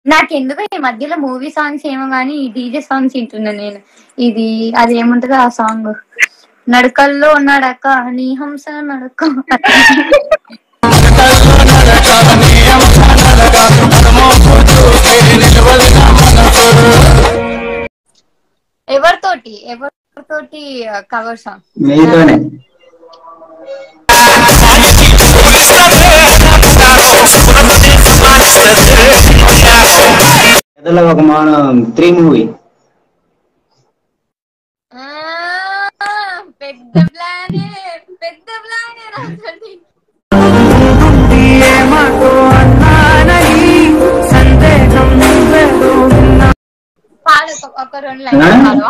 నాకెందుకో ఈ మధ్యలో మూవీ సాంగ్స్ ఏమో గానీ ఈ డీజే సాంగ్స్ వింటున్నా నేను ఇది అది ఏముంటది ఆ సాంగ్ నడకల్లో నడక నీ హంస నడక ఎవరితోటి ఎవరితోటి కవర్ సాంగ్ మీతోనే ఎదులో ఒక మౌనం త్రీ మూవీ ఆ, పెద్ద ప్లానే పెద్ద ప్లానే రాసండి పాడు ఒక- ఒక రెండు లైన్స్ పాడవా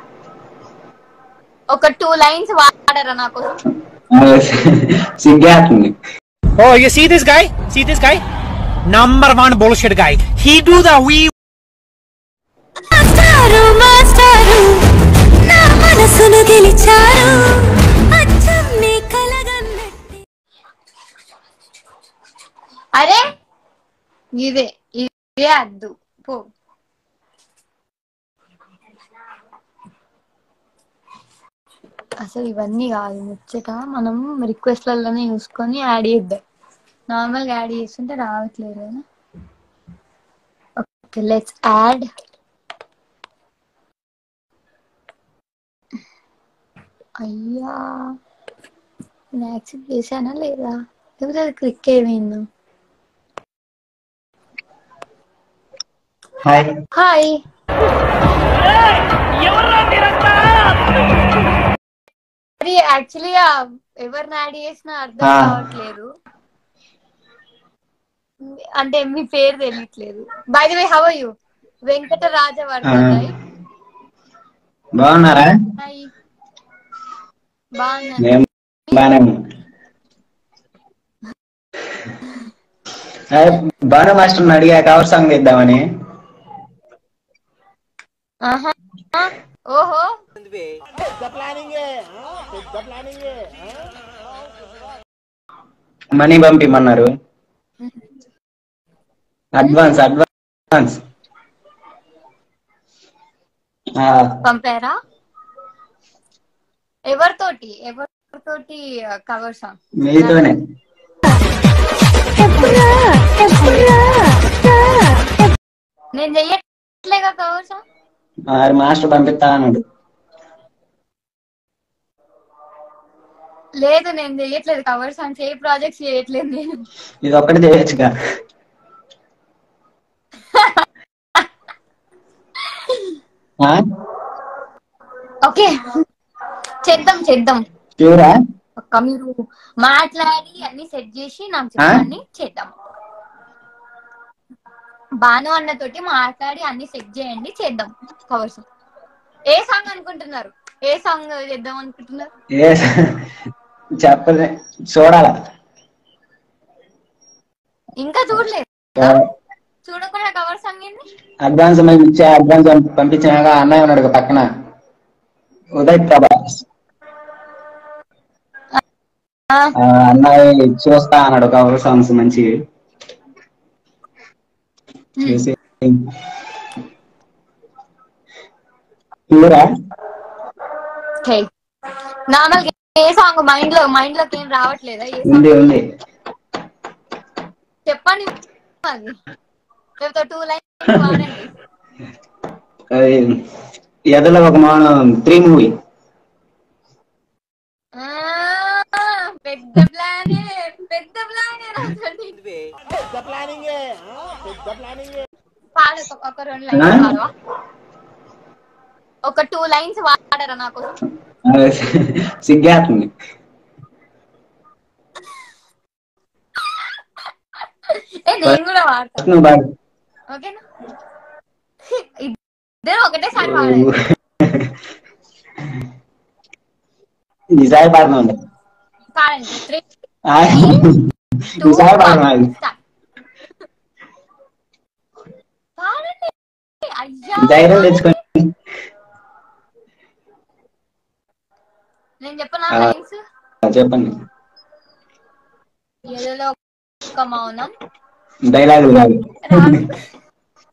ఒక టూ లైన్స్ వాడరా నా కోసం సిగ్గేస్తుంది Oh, you see this guy? See this guy? Number one bullshit guy. He do the we మాస్టారు మాస్టారు నా మనసును గెలిచారు అచ్చం నీ కలగన్నట్టే అరే ఇదే ఇదే అద్దు పో అసలు ఇవన్నీ కాదు ముచ్చట మనం రిక్వెస్ట్లలోనే చూసుకొని యాడ్ చేద్దాం నార్మల్గా యాడ్ చేస్తుంటే రావట్లేదు కదా ఓకే లెట్స్ యాడ్ అయ్యా నేను యాక్సెప్ట్ చేశానా లేదా లేకపోతే అది క్లిక్ అయిపోయిందా హాయ్ హాయ్ అది యాక్చువల్లీ ఎవరిని యాడ్ చేసినా అర్థం ఆ. కావట్లేదు అంటే మీ పేరు తెలియట్లేదు by the way how you Venkata Rajavardhan ఆ. బాగున్నారా హాయ్ బాగున్నాను మేము బాగానే ఉన్నాం అదే బాను మాస్టర్ అడిగా కవర్ సాంగ్ ఇద్దామని ఆహా ఓహో మనీ పంపిమన్నారు అడ్వాన్స్ అడ్వాన్స్ ఆ, పంపారా ఎవరితోటి ఎవరితోటి కవర్ సాంగ్ మీతోనే ఎప్పుడా ఎప్పుడా నేను చెయ్యట్లేగా కవర్ సాంగ్ మరి మాస్టర్ పంపిస్తా అన్నాడు లేదు నేను చెయ్యట్లేదు కవర్ సాంగ్స్ ఏ ప్రాజెక్ట్స్ చేయట్లేదు నేను ఇది ఒక్కటి చేయొచ్చుగా ఆ? ఓకే చేద్దాం చేద్దాం ప్యూరా ఒక్క మీరు మాట్లాడి అన్ని సెట్ చేసి నాకు చెప్పండి చేద్దాం బాను అన్నతోటి మాట్లాడి అన్ని సెట్ చేయండి చేద్దాం కవర్ సాంగ్ ఏ సాంగ్ అనుకుంటున్నారు ఏ సాంగ్ చేద్దాం అనుకుంటున్నారు ఏ చెప్పలే చూడాలా ఇంకా చూడలేదు చూడకుండా కవర్ సాంగ్ ఏంది అడ్వాన్స్ మేము ఇచ్చే అడ్వాన్స్ పంపించినాక అన్నయ్య ఉన్నాడు కదా పక్కన ఉదయ్ ప్రభాస్ ఆ, ఆ, అన్నయ్య చూస్తా అన్నాడు కవర్ సాంగ్స్ మంచి చూసి ప్యూరా ఓకే నార్మల్ ఏ సాంగ్ మైండ్ లో మైండ్ లోకి ఏం రావట్లేదా ఏ సాంగ్ ఉంది ఉంది చెప్పండి అది లేకపోతే టూ లైన్స్ వాడండి అది ఎదలో ఒక మౌనం త్రీ మూవీ ఆ, పెద్ద ప్లానే పెద్ద ప్లానే రాసండి పాడు ఒక- ఒక రెండు లైన్స్ పాడవా ఒక టూ లైన్స్ వాడరా నా కోసం సిగ్గేస్తుంది ఏ నేను కూడా వాడతా నువ్వు బాగా ఓకేనా ఇద్దరు ఒకటేసారి వాడాలి ఈసారి పాడుతుంది పాడండి త్రీ ఈసారి పాడుతుంది పాడండి అయ్యా ధైర్యం తెచ్చుకొని నేను చెప్పనా ఆ. లైన్స్ చెప్పండి ఎదలో ఒక మౌనం డైలాగులు కాదు రాజు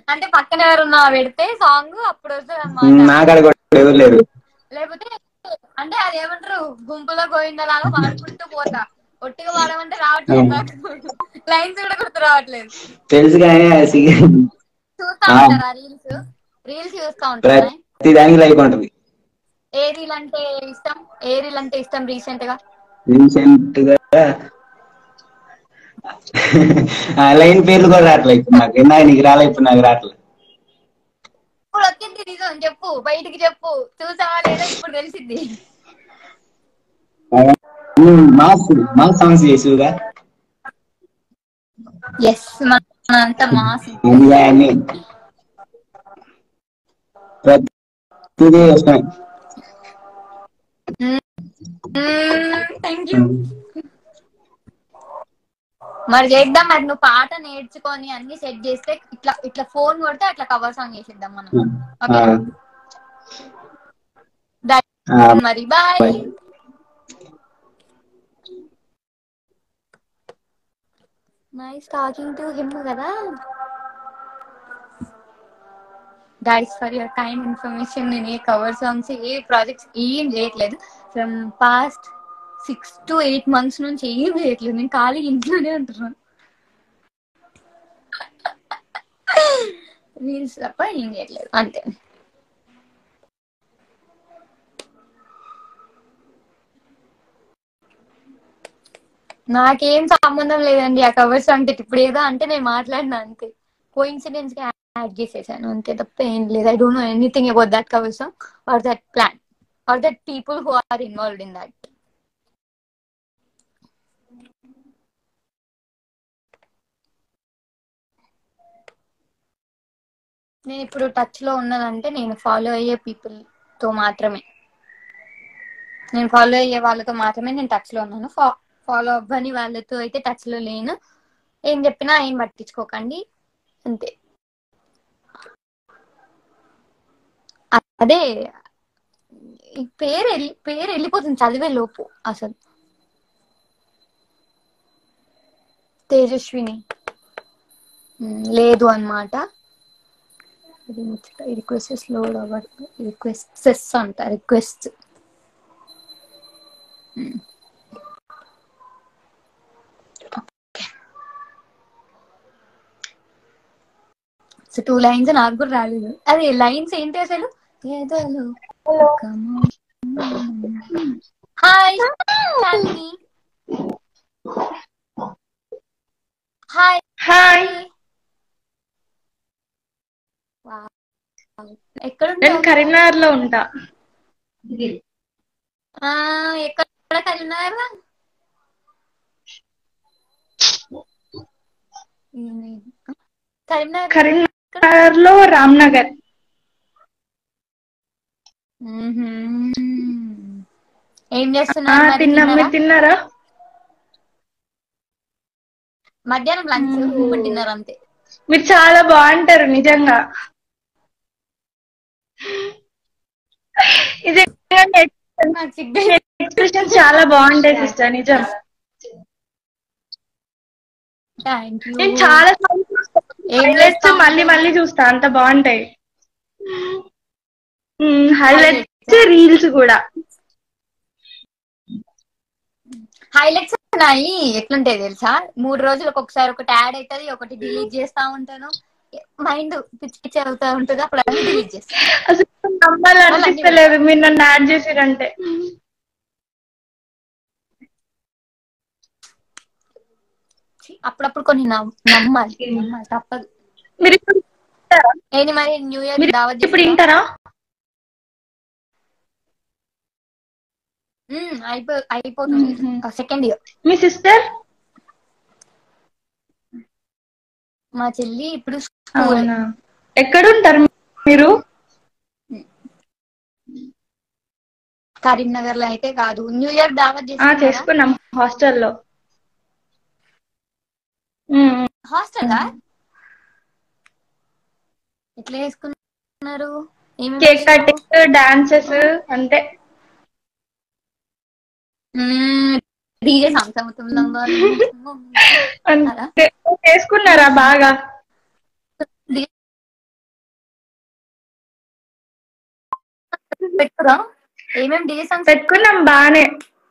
అంటే పక్కన ఎవరున్నా పెడితే సాంగ్ అప్పుడు వస్తుంది అన్నమాట నాకాడ కూడా ఎవరు లేరు లేకపోతే అంటే అది ఏమంటారు గుంపులో గోవిందలాగా పాడుకుంటూ పోతా ఒట్టిగా పాడమంటే రావట్లేదు లైన్స్ కూడా గుర్తు రావట్లేదు తెలుసు కానీ అది సి- చూస్తా ఆ. ఉంటారా రీల్స్ రీల్స్ చూస్తా ఉంటారా ప్రతి దానికి లైక్ ఉంటది ఏ రీల్ అంటే ఇష్టం ఏ రీల్ అంటే ఇష్టం రీసెంట్ గా రీసెంట్ గా ఆ లైన్ పేర్లు కూడా రావట్లేదు ఇప్పుడు నాకు ఇందాక నీకు రాలే ఇప్పుడు నాకు రావట్లేదు ఇప్పుడు వచ్చింది నిజం చెప్పు బయటికి చెప్పు చూసావా లేదా ఇప్పుడు తెలిసింది మాస్ మాస్ సాంగ్స్ చేసిగా ఎస్ మన అంత మాస్ ఇంకా అన్ని ప్రతిదీ ఇష్టమే థ్యాంక్ యూ మరి చేద్దాం మరి నువ్వు పాట నేర్చుకొని అన్ని సెట్ చేస్తే ఇట్లా ఇట్లా ఫోన్ కొడితే అట్లా కవర్ సాంగ్ చేసేద్దాం మనం ఆ, ఓకే ఆ, మరి bye bye. Nice talking to him కదా that's for your time information నేను ఏ కవర్ సాంగ్స్ ఏ ప్రాజెక్ట్స్ ఏం చేయట్లేదు from past six to eight months నుంచి ఏం చేయట్లేదు నేను ఖాళీ ఇంట్లోనే ఉంటున్నాను రీల్స్ తప్ప ఏం చేయట్లేదు అంతే నాకేం సంబంధం లేదండి ఆ కవర్స్ అంటే ఇప్పుడు ఏదో అంటే నేను మాట్లాడినా అంతే కోఇన్సిడెన్స్ గా యాడ్ చేసేసాను అంతే తప్ప ఏం లేదు I don't know anything about that cover song or that plan or that people who are involved in that నేను ఇప్పుడు టచ్ లో ఉన్నదంటే నేను ఫాలో అయ్యే పీపుల్ తో మాత్రమే నేను ఫాలో అయ్యే వాళ్ళతో మాత్రమే నేను టచ్ లో ఉన్నాను ఫాలో అవ్వని వాళ్ళతో అయితే టచ్ లో లేను ఏం చెప్పినా ఏం పట్టించుకోకండి అంతే అదే ఈ పేరు వెళ్ళి పేరు వెళ్ళిపోతుంది చదివే లోపు అసలు తేజస్విని ఉమ్, లేదు అన్నమాట రిక్వెస్ట్ లోడ్ అవ్వదు రిక్వెస్ట్స్ అంట రిక్వెస్ట్ సో టూ లైన్స్ నాకు కూడా రాలేదు అదే లైన్స్ ఏంటి అసలు ఏదోలు హాయ్ శాలిని హాయ్ హాయ్ ఎక్కడ నేను ఉంటావు కరీంనగర్ లో ఉంటా ఆ, ఎక్కడ కలిగినారా కరీంనగర్ కరీంనగర్ లో రామ్నగర్ మ్మ్హ్మ్. ఏం ఆ, చేస్తున్నారు మరి? తిన్నాం తిన్నారా? మీరు తిన్నారా మధ్యాహ్నం లంచ్ ఇప్పుడు డిన్నర్ అంతే మీరు చాలా బాగుంటారు నిజంగా నిజంగా నాకు సిగ్గు ఎక్స్ప్రెషన్ చాలా బాగుంటాయి సిస్టర్ నిజం థ్యాంక్ యూ నేను చాలా ఏం హైలైట్స్ చేస్తావు? మళ్ళీ మళ్ళీ చూస్తా అంత బాగుంటాయి హైలైట్స్ రీల్స్ కూడా హైలైట్స్ ఉన్నాయి ఎట్లుంటాయి తెలుసా మూడు రోజులకు ఒకసారి ఒకటి యాడ్ అవుతుంది ఒకటి డిలీట్ చేస్తా ఉంటాను మైండ్ పిచ్చి పిచ్చి అవుతా ఉంటుంది అప్పుడు అన్ని డిలీట్ చేస్తాను అసలు నమ్మాలనిపిస్తలేదు మీరు నన్ను యాడ్ చేసిరంటే అప్పుడప్పుడు కొన్ని నమ్- నమ్మాలి నమ్మాలి తప్పదు మీరు ఇప్పుడు వింటారా? ఏంటి మరి న్యూ ఇయర్ మీరు దావత్ ఇప్పుడు చేస్తున్నావా? వింటారా మ్మ్, అయిపో అయిపోతుంది మ్మ్. సెకండ్ ఇయర్ మీ సిస్టర్ మా చెల్లి ఇప్పుడు స్కూల్ అవునా ఎక్కడుంటారు మీరు కరీంనగర్ లో అయితే కాదు న్యూ ఇయర్ దావత్ ఆ చేసుకున్నారా చేసుకున్నాం హాస్టల్లో హాస్టలా ఎట్లా చేసుకున్నారు ఏమేమి కేక్ చేశారు? కటింగ్ డాన్సెస్ అంతే మ్మ్, డీజే సాంగ్స్ అమ్ముతుందా అంతే చేసుకున్నారా బాగా పెట్టుకురా ఏమేం డీజే సాంగ్స్ పెట్టుకున్నాం బానే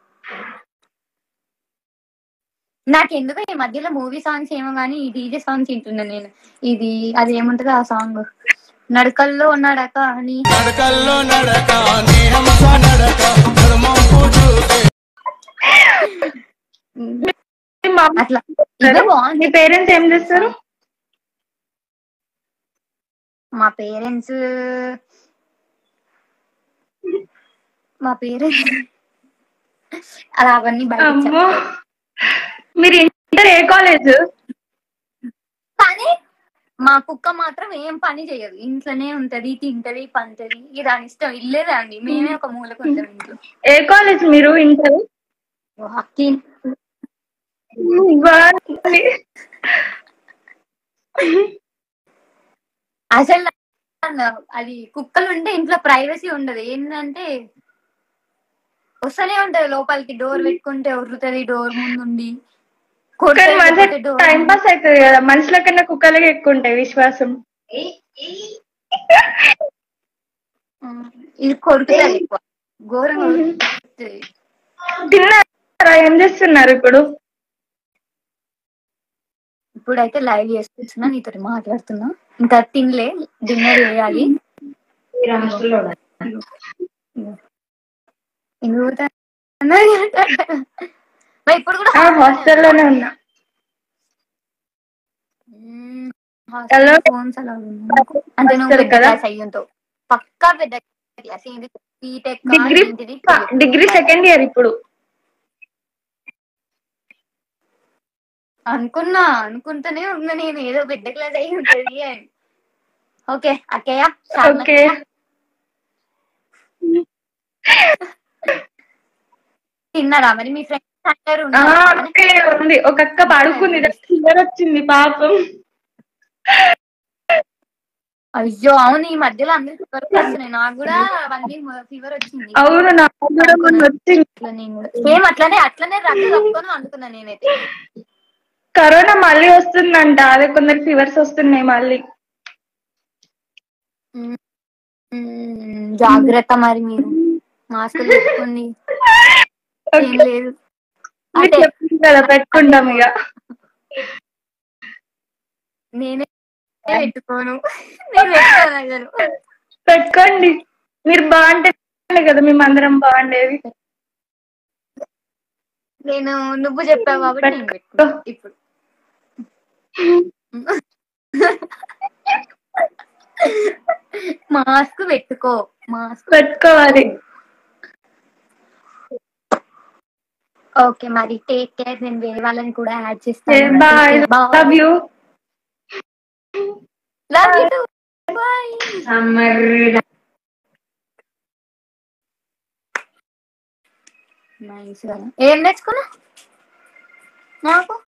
నాకు ఎందుకు ఈ మధ్యలో మూవీ సాంగ్స్ ఏమో కానీ ఈ డీజే సాంగ్స్ వింటున్నా నేను ఇది అది ఏముంటది ఆ సాంగ్ నడకల్లో ఉన్నాడక అని నడకల్లో నడక నీ హంస నడక ధర్మంపు చూసే మీ మమ్మీ అట్లా ఇదే మీ బాగుంది పేరెంట్స్ ఏం చేస్తారు మా పేరెంట్స్ మా పేరెంట్స్ అలా అవన్నీ బయట అమ్మో మీరు ఇంటర్ ఏ కాలేజ్ కానీ మా కుక్క మాత్రం ఏం పని చేయదు ఇంట్లోనే ఉంటది తింటది పంటది ఇది దాని ఇష్టం ఇల్లేదే అండి మేమే ఒక మూలకు ఉంటాం ఇంట్లో ఏ కాలేజ్ మీరు ఇంటర్ అక్కి బాగుంది. అసలు అది కుక్కలు ఉంటే ఇంట్లో ప్రైవసీ ఉండదు ఏంటంటే వస్తూనే ఉంటది లోపలికి డోర్ పెట్టుకుంటే ఉర్రుతది డోర్ ముందుండి కానీ మంచిగా డోర్ టైం పాస్ అవుతుంది కదా మనుషుల కన్నా కుక్కలకి ఎక్కువ ఉంటాయి విశ్వాసం ఇది కొడుకుతుంది ఎక్కువ ఘోరంగా కొరుకుతది. తిన్నారా ఏం చేస్తున్నారు ఇప్పుడు ఇప్పుడైతే లైవ్ చేస్తున్నా నీతో మాట్లాడుతున్నా ఇంకా తినలే డిన్నర్ చేయాలి ఎందుకు పోతా- మరి ఇప్పుడు కూడా ఆ హాస్టల్లోనే ఉన్నా మ్మ్. Hello? ఫోన్స్ అలా ఉన్నాయి. అంటే నువ్వు Hostel పెద్ద కదా? క్లాస్ అయ్యుంటావు పక్కా పెద్ద క్లాస్ ఏంటి బీటెక్ డిగ్రీ ఏంటిది డిగ్రీ సెకండ్ ఇయర్ ఇప్పుడు అనుకున్నా అనుకుంటూనే ఉన్నా నేను ఏదో పెద్ద క్లాస్ అయి ఉంటది అని ఓకే అక్కయ్య ఓకే తిన్నారా మరి మీ ఫ్రెండ్స్ అందరూ ఆ, ఉన్నారా? అక్కే ఉంది ఒక అక్క పడుకుంది ఫీవర్ వచ్చింది పాపం అయ్యో అవును ఈ మధ్యలో అందరికి ఫీవర్ వస్తున్నాయి నాకు కూడా వన్ వీక్ ఫీవర్ వచ్చింది అవును నాకు కూడా మొన్న వచ్చింది అట్లా నేను కూడా సేమ్ అట్లనే అట్లనే రద్దు తప్పుకొని అనుకున్నా నేనైతే కరోనా మళ్ళీ వస్తుందంట అదే కొందరు ఫీవర్స్ వస్తున్నాయి మళ్ళీ మ్మ్, జాగ్రత్త మరి మీరు మాస్క్ పెట్టుకోండి ఏం లేదు మీరు అంటే చెప్పింది కదా పెట్టుకుంటాం ఇక నేనే పెట్టుకోను నేను పెట్టుకోను అసలు పెట్టుకోండి మీరు బాగుంటే కదా మేమందరం బాగుండేది నేను నువ్వు చెప్పావు కాబట్టి నేను పెట్టుకో. పెట్టుకున్నా ఇప్పుడు మాస్క్ పెట్టుకో మాస్క్ పెట్టుకోవాలి ఓకే మరి టేక్ కేర్ నేను వేరే వాళ్ళని కూడా యాడ్ చేస్తాను bye love you love you bye nice ఏం నేర్చుకున్నా నాకు